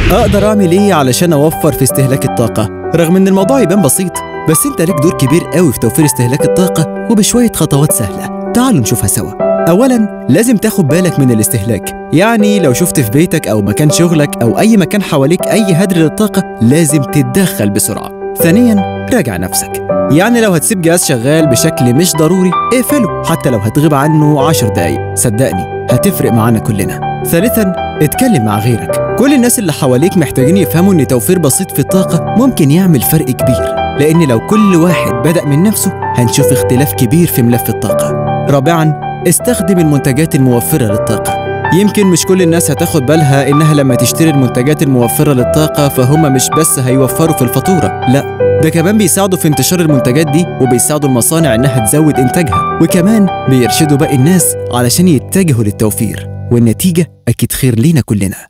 اقدر اعمل ايه علشان اوفر في استهلاك الطاقه رغم ان الموضوع يبان بسيط بس انت ليك دور كبير قوي في توفير استهلاك الطاقه وبشويه خطوات سهله تعالوا نشوفها سوا اولا لازم تاخد بالك من الاستهلاك يعني لو شفت في بيتك او مكان شغلك او اي مكان حواليك اي هدر للطاقه لازم تتدخل بسرعه ثانيا راجع نفسك يعني لو هتسيب جهاز شغال بشكل مش ضروري اقفله حتى لو هتغيب عنه عشر دقايق صدقني هتفرق معانا كلنا ثالثا اتكلم مع غيرك كل الناس اللي حواليك محتاجين يفهموا ان توفير بسيط في الطاقه ممكن يعمل فرق كبير لان لو كل واحد بدا من نفسه هنشوف اختلاف كبير في ملف الطاقه رابعا استخدم المنتجات الموفره للطاقه يمكن مش كل الناس هتاخد بالها انها لما تشتري المنتجات الموفره للطاقه فهم مش بس هيوفروا في الفاتوره لا ده كمان بيساعدوا في انتشار المنتجات دي وبيساعدوا المصانع انها تزود انتاجها وكمان بيرشدوا باقي الناس علشان يتجهوا للتوفير والنتيجه اكيد خير لينا كلنا